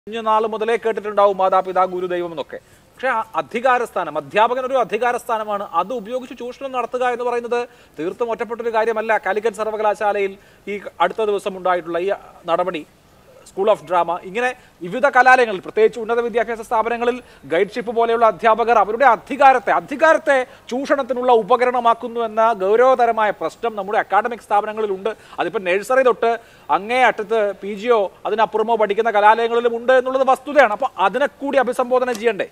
കുഞ്ഞുനാൾ മുതലേ കേട്ടിട്ടുണ്ടാവും മാതാപിതാ ഗുരുദൈവം എന്നൊക്കെ പക്ഷെ ആ അധികാരസ്ഥാനം അധ്യാപകൻ ഒരു അധികാരസ്ഥാനമാണ് അത് ഉപയോഗിച്ച് ചൂഷണം നടത്തുക എന്ന് പറയുന്നത് തീർത്തും ഒറ്റപ്പെട്ടൊരു കാര്യമല്ല കാലിക്കറ്റ് സർവകലാശാലയിൽ ഈ അടുത്ത ദിവസം ഉണ്ടായിട്ടുള്ള ഈ നടപടി സ്കൂൾ ഓഫ് ഡ്രാമ ഇങ്ങനെ വിവിധ കലാലയങ്ങളിൽ പ്രത്യേകിച്ച് ഉന്നത വിദ്യാഭ്യാസ സ്ഥാപനങ്ങളിൽ ഗൈഡ്ഷിപ്പ് പോലെയുള്ള അധ്യാപകർ അവരുടെ അധികാരത്തെ അധികാരത്തെ ചൂഷണത്തിനുള്ള ഉപകരണമാക്കുന്നു എന്ന ഗൗരവതരമായ പ്രശ്നം നമ്മുടെ അക്കാഡമിക് സ്ഥാപനങ്ങളിലുണ്ട് അതിപ്പോൾ നഴ്സറി തൊട്ട് അങ്ങേ അറ്റത്ത് പി ജിയോ അതിനപ്പുറമോ പഠിക്കുന്ന കലാലയങ്ങളിലും ഉണ്ട് എന്നുള്ളത് വസ്തുതയാണ് അപ്പോൾ അതിനെ കൂടി അഭിസംബോധന ചെയ്യണ്ടേ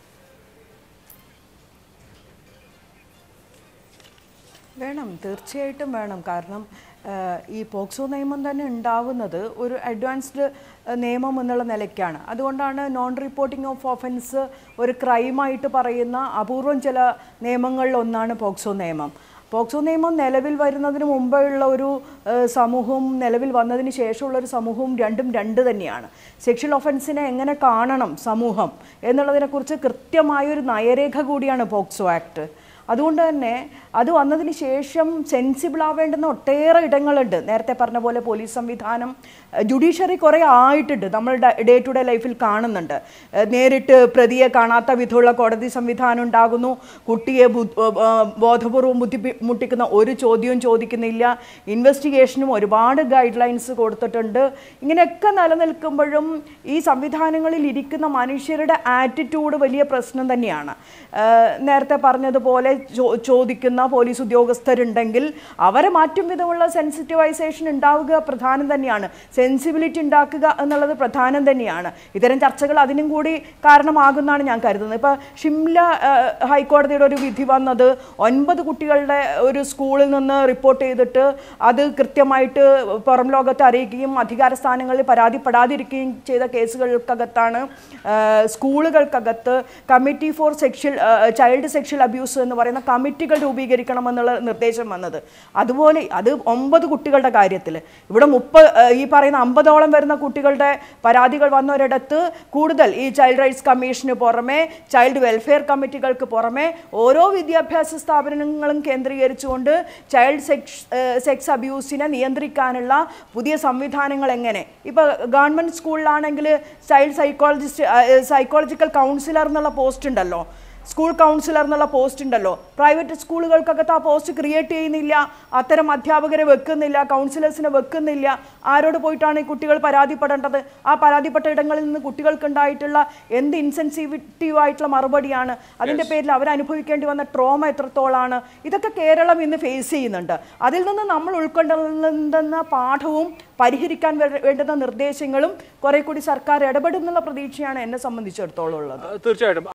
വേണം തീർച്ചയായിട്ടും വേണം കാരണം ആ, ഈ പോക്സോ നിയമം തന്നെ ഉണ്ടാവുന്നത് ഒരു അഡ്വാൻസ്ഡ് നിയമം എന്നുള്ള നിലയ്ക്കാണ് അതുകൊണ്ടാണ് നോൺ റിപ്പോർട്ടിംഗ് ഓഫ് ഓഫൻസ് ഒരു ക്രൈമായിട്ട് പറയുന്ന അപൂർവം ചില നിയമങ്ങളിൽ ഒന്നാണ് പോക്സോ നിയമം പോക്സോ നിയമം നിലവിൽ വരുന്നതിന് മുമ്പുള്ള ഒരു ആ, സമൂഹവും നിലവിൽ വന്നതിന് ശേഷമുള്ള ഒരു സമൂഹവും രണ്ടും രണ്ട് തന്നെയാണ് സെക്ഷൽ ഒഫൻസിനെ എങ്ങനെ കാണണം സമൂഹം എന്നുള്ളതിനെക്കുറിച്ച് കൃത്യമായൊരു നയരേഖ കൂടിയാണ് പോക്സോ ആക്ട് അതുകൊണ്ട് തന്നെ അത് വന്നതിന് ശേഷം സെൻസിബിൾ ആവേണ്ടുന്ന ഒട്ടേറെ ഇടങ്ങളുണ്ട് നേരത്തെ പറഞ്ഞ പോലെ പോലീസ് സംവിധാനം ജുഡീഷ്യറി കുറേ ആയിട്ടുണ്ട് നമ്മൾ ഡേ ടു ഡേ ലൈഫിൽ കാണുന്നുണ്ട് ഏഹ് നേരിട്ട് പ്രതിയെ കാണാത്ത വിധമുള്ള കോടതി സംവിധാനം ഉണ്ടാകുന്നു കുട്ടിയെ ബു- ഏഹ് ബോധപൂർവം ബുദ്ധി മുട്ടിക്കുന്ന ഒരു ചോദ്യവും ചോദിക്കുന്നില്ല ഇൻവെസ്റ്റിഗേഷനും ഒരുപാട് ഗൈഡ് ലൈൻസ് കൊടുത്തിട്ടുണ്ട് ഇങ്ങനെയൊക്കെ നിലനിൽക്കുമ്പോഴും ഈ സംവിധാനങ്ങളിൽ ഇരിക്കുന്ന മനുഷ്യരുടെ ആറ്റിറ്റ്യൂഡ് വലിയ പ്രശ്നം തന്നെയാണ് ഏഹ് നേരത്തെ പറഞ്ഞതുപോലെ ചോ- ചോദിക്കുന്ന പോലീസ് ഉദ്യോഗസ്ഥരുണ്ടെങ്കിൽ അവരെ മാറ്റും വിധമുള്ള സെൻസിറ്റൈസേഷൻ ഉണ്ടാവുക പ്രധാനം തന്നെയാണ് സെൻസിബിലിറ്റി ഉണ്ടാക്കുക എന്നുള്ളത് പ്രധാനം തന്നെയാണ് ഇത്തരം ചർച്ചകൾ അതിനും കൂടി കാരണമാകുമെന്നാണ് ഞാൻ കരുതുന്നത് ഇപ്പോൾ ഷിംല ഏഹ്, ഹൈക്കോടതിയുടെ ഒരു വിധി വന്നത് ഒൻപത് കുട്ടികളുടെ ഒരു സ്കൂളിൽ നിന്ന് റിപ്പോർട്ട് ചെയ്തിട്ട് അത് കൃത്യമായിട്ട് പുറം ലോകത്തെ അറിയിക്കുകയും അധികാര സ്ഥാനങ്ങളിൽ പരാതിപ്പെടാതിരിക്കുകയും ചെയ്ത കേസുകൾക്കകത്താണ് ഏഹ്, സ്കൂളുകൾക്കകത്ത് committee for sexual child sexual abuse എന്ന് പറയുന്ന കമ്മിറ്റികൾ രൂപീകരിക്കണമെന്നുള്ള നിർദ്ദേശം വന്നത് അതുപോലെ അത് ഒമ്പത് കുട്ടികളുടെ കാര്യത്തിൽ ഇവിടെ മുപ്പത് ഈ പറയുന്ന അമ്പതോളം വരുന്ന കുട്ടികളുടെ പരാതികൾ വന്നൊരിടത്ത് കൂടുതൽ ഈ ചൈൽഡ് റൈറ്റ്സ് കമ്മീഷന് പുറമെ ചൈൽഡ് വെൽഫെയർ കമ്മിറ്റികൾക്ക് പുറമെ ഓരോ വിദ്യാഭ്യാസ സ്ഥാപനങ്ങളും കേന്ദ്രീകരിച്ചുകൊണ്ട് ചൈൽഡ് സെക്സ് സെക്സ് അബ്യൂസിനെ നിയന്ത്രിക്കാനുള്ള പുതിയ സംവിധാനങ്ങൾ എങ്ങനെ ഇപ്പോൾ ഗവൺമെൻറ് സ്കൂളിലാണെങ്കിൽ ചൈൽഡ് സൈക്കോളജിസ്റ്റ് സൈക്കോളജിക്കൽ കൗൺസിലർ എന്നുള്ള പോസ്റ്റ് ഉണ്ടല്ലോ സ്കൂൾ കൗൺസിലർ എന്നുള്ള പോസ്റ്റ് ഉണ്ടല്ലോ പ്രൈവറ്റ് സ്കൂളുകൾക്കകത്ത് ആ പോസ്റ്റ് ക്രിയേറ്റ് ചെയ്യുന്നില്ല അത്തരം അധ്യാപകരെ വെക്കുന്നില്ല കൗൺസിലേഴ്സിനെ വെക്കുന്നില്ല ആരോട് പോയിട്ടാണ് ഈ കുട്ടികൾ പരാതിപ്പെടേണ്ടത് ആ പരാതിപ്പെട്ട ഇടങ്ങളിൽ നിന്ന് കുട്ടികൾക്കുണ്ടായിട്ടുള്ള എന്ത് ഇൻസെൻസിറ്റീവ് ആയിട്ടുള്ള മറുപടിയാണ് അതിൻ്റെ പേരിൽ അവർ അനുഭവിക്കേണ്ടി വന്ന ട്രോമ എത്രത്തോളാണ് ഇതൊക്കെ കേരളം ഇന്ന് ഫേസ് ചെയ്യുന്നുണ്ട് അതിൽ നിന്ന് നമ്മൾ ഉൾക്കൊണ്ടുന്ന പാഠവും പരിഹരിക്കാൻ വേ- വേണ്ടുന്ന നിർദ്ദേശങ്ങളും കുറെ കൂടി സർക്കാർ ഇടപെടുന്നുള്ള പ്രതീക്ഷയാണ് എന്നെ സംബന്ധിച്ചിടത്തോളം ഉള്ളത് തീർച്ചയായിട്ടും